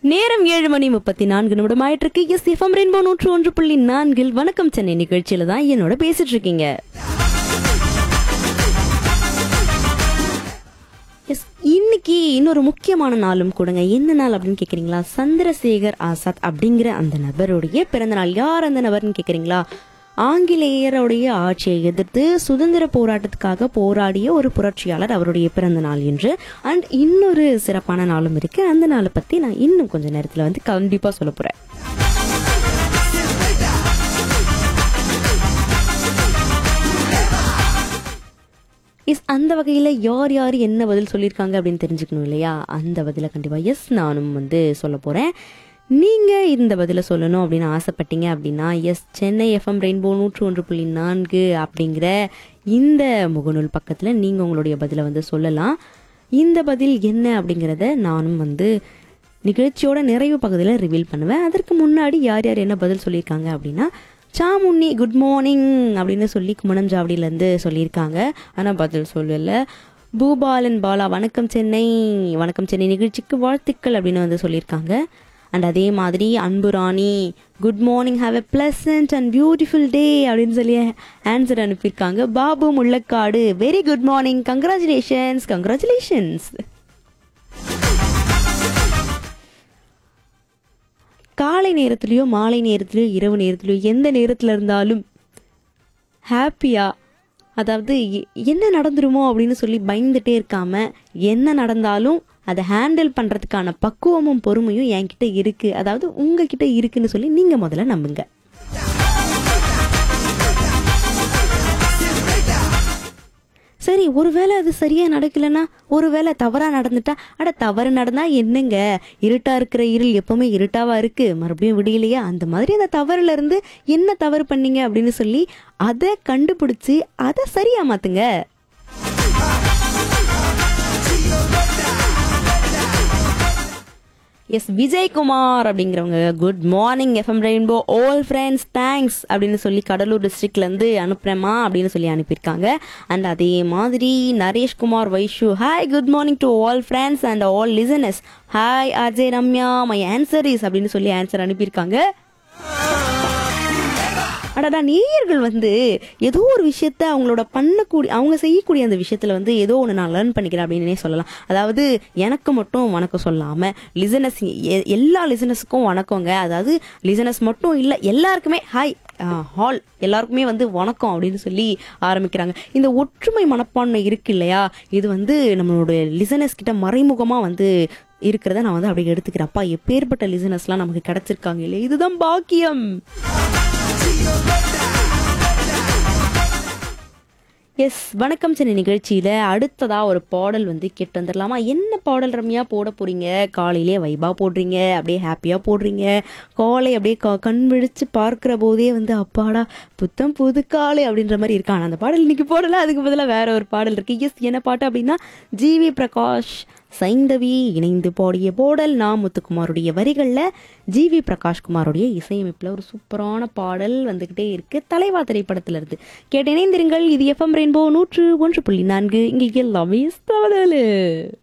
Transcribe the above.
நேரம் ஏழு மணி முப்பத்தி நான்கு நிமிடம் ஆயிட்டு இருக்கு எஸ் எஃப்எம் ரெயின்போ நூற்று ஒன்று புள்ளி நான்கில் வணக்கம் சென்னை நிகழ்ச்சியில தான் என்னோட பேசிட்டு இருக்கீங்க எஸ் இன்னைக்கு இன்னொரு முக்கியமான நாளும் கூடங்க என்ன நாள் அப்படின்னு கேக்குறீங்களா சந்திரசேகர் ஆசாத் அப்படிங்கிற அந்த நபருடைய பிறந்த நாள் யார் அந்த நபர்னு கேக்குறீங்களா ஆங்கிலேயருடைய ஆட்சியை எதிர்த்து சுதந்திர போராட்டத்துக்காக போராடிய ஒரு புரட்சியாளர் அவருடைய பிறந்த நாள் என்று அண்ட் இன்னொரு சிறப்பான நாளும் இருக்கு அந்த நாளை பத்தி நான் இன்னும் கொஞ்ச நேரத்துல வந்து கண்டிப்பா சொல்ல போறேன் எஸ் அந்த வகையில் யார் யார் என்ன பதில் சொல்லியிருக்காங்க அப்படின்னு தெரிஞ்சுக்கணும் இல்லையா அந்த பதிலை கண்டிப்பாக எஸ் நானும் வந்து சொல்ல போகிறேன் நீங்கள் இந்த பதிலை சொல்லணும் அப்படின்னு ஆசைப்பட்டீங்க அப்படின்னா எஸ் சென்னை எஃப்எம் ரெயின்போ நூற்று ஒன்று புள்ளி நான்கு அப்படிங்கிற இந்த முகநூல் பக்கத்தில் நீங்கள் உங்களுடைய பதிலை வந்து சொல்லலாம் இந்த பதில் என்ன அப்படிங்கிறத நானும் வந்து நிகழ்ச்சியோட நிறைவு பகுதியில் ரிவீல் பண்ணுவேன் அதற்கு முன்னாடி யார் யார் என்ன பதில் சொல்லியிருக்காங்க அப்படின்னா சாமுண்ணி குட் மார்னிங் அப்படின்னு சொல்லி குமணஞ்சாவடியிலேருந்து சொல்லியிருக்காங்க ஆனால் பதில் சொல்லலை பூபாலன் பாலா வணக்கம் சென்னை வணக்கம் சென்னை நிகழ்ச்சிக்கு வாழ்த்துக்கள் அப்படின்னு வந்து சொல்லியிருக்காங்க அண்ட் அதே மாதிரி Anbu Rani good morning have a pleasant and beautiful day அப்படின்னு சொல்லி ஆன்சர் அனுப்பியிருக்காங்க Babu Mullakkadu very good morning congratulations congratulations காலை நேரத்துலையோ மாலை நேரத்துலையோ இரவு நேரத்துலையோ எந்த நேரத்தில் இருந்தாலும் ஹாப்பியாக அதாவது எ- என்ன நடந்துருமோ அப்படின்னு சொல்லி பயந்துட்டே இருக்காம என்ன நடந்தாலும் அதை ஹேண்டில் பண்ணுறதுக்கான பக்குவமும் பொறுமையும் என்கிட்ட இருக்குது அதாவது உங்ககிட்ட இருக்குன்னு சொல்லி நீங்கள் முதல்ல நம்புங்க சரி ஒருவேளை அது சரியா நடக்கலன்னா ஒருவேளை தவறா நடந்துட்டா அட தவறு நடந்தா என்னங்க இருட்டா இருக்கிற இருள் எப்பவுமே இருட்டாவா இருக்கு மறுபடியும் விடியலையா அந்த மாதிரி அந்த தவறுல இருந்து என்ன தவறு பண்ணீங்க அப்படின்னு சொல்லி அதை கண்டுபிடிச்சு அதை சரியா மாத்துங்க எஸ் விஜயகுமார் அப்படிங்கிறவங்க good morning FM rainbow all friends thanks அப்படின்னு சொல்லி கடலூர் டிஸ்ட்ரிக்ட்லேருந்து அனுப்புகிறேம்மா அப்படின்னு சொல்லி அனுப்பியிருக்காங்க அண்ட் அதே மாதிரி Nareshkumar Vaishu hi good morning to all friends and all listeners hi Ajay Ramya my answer is அப்படின்னு சொல்லி ஆன்சர் அனுப்பியிருக்காங்க அடடா நேயர்கள் வந்து ஏதோ ஒரு விஷயத்த அவங்களோட பண்ணக்கூடிய அவங்க செய்யக்கூடிய அந்த விஷயத்துல வந்து ஏதோ ஒன்று நான் லேர்ன் பண்ணிக்கிறேன் அப்படின்னே சொல்லலாம் அதாவது எனக்கு மட்டும் வணக்கம் சொல்லாம லிசனஸ் எல்லா லிசனஸுக்கும் வணக்கங்க அதாவது லிசனஸ் மட்டும் இல்லை எல்லாருக்குமே ஹாய் ஹால் எல்லாருக்குமே வந்து வணக்கம் அப்படின்னு சொல்லி ஆரம்பிக்கிறாங்க இந்த ஒற்றுமை மனப்பான்மை இருக்கு இல்லையா இது வந்து நம்மளோட லிசனஸ் கிட்ட மறைமுகமா வந்து இருக்கிறத நான் வந்து அப்படி எடுத்துக்கிறேன் அப்பா எப்பேற்பட்ட லிசனஸ்லாம் நமக்கு கிடைச்சிருக்காங்க இல்லையா இதுதான் பாக்கியம் எஸ் வணக்கம் சென்னை நிகழ்ச்சியில அடுத்ததா ஒரு பாடல் வந்து கேட்டு வந்துடலாமா என்ன பாடல் ரம்யா போட போறீங்க காலையிலே வைபா போடுறீங்க அப்படியே ஹாப்பியா போடுறீங்க காலை அப்படியே க- கண் விழிச்சு பார்க்கிற போதே வந்து அப்பாடா புத்தம் புது காலை அப்படின்ற மாதிரி இருக்கான் அந்த பாடல் இன்னைக்கு போடல அதுக்கு பதிலாக வேற ஒரு பாடல் இருக்கு எஸ் என்ன பாட்டு அப்படின்னா ஜிவி பிரகாஷ் சைந்தவி இணைந்து பாடிய பாடல் நா முத்துக்குமாருடைய வரிகளில் ஜிவி பிரகாஷ்குமாருடைய இசையமைப்பில் ஒரு சூப்பரான பாடல் வந்துக்கிட்டே இருக்கு தலைவா திரைப்படத்துல இருந்து கேட்டு இணைந்திருங்கள் இது எஃப்எம் ரெயின்போ நூற்று ஒன்று புள்ளி நான்கு இங்கே எல்லாமே தவறு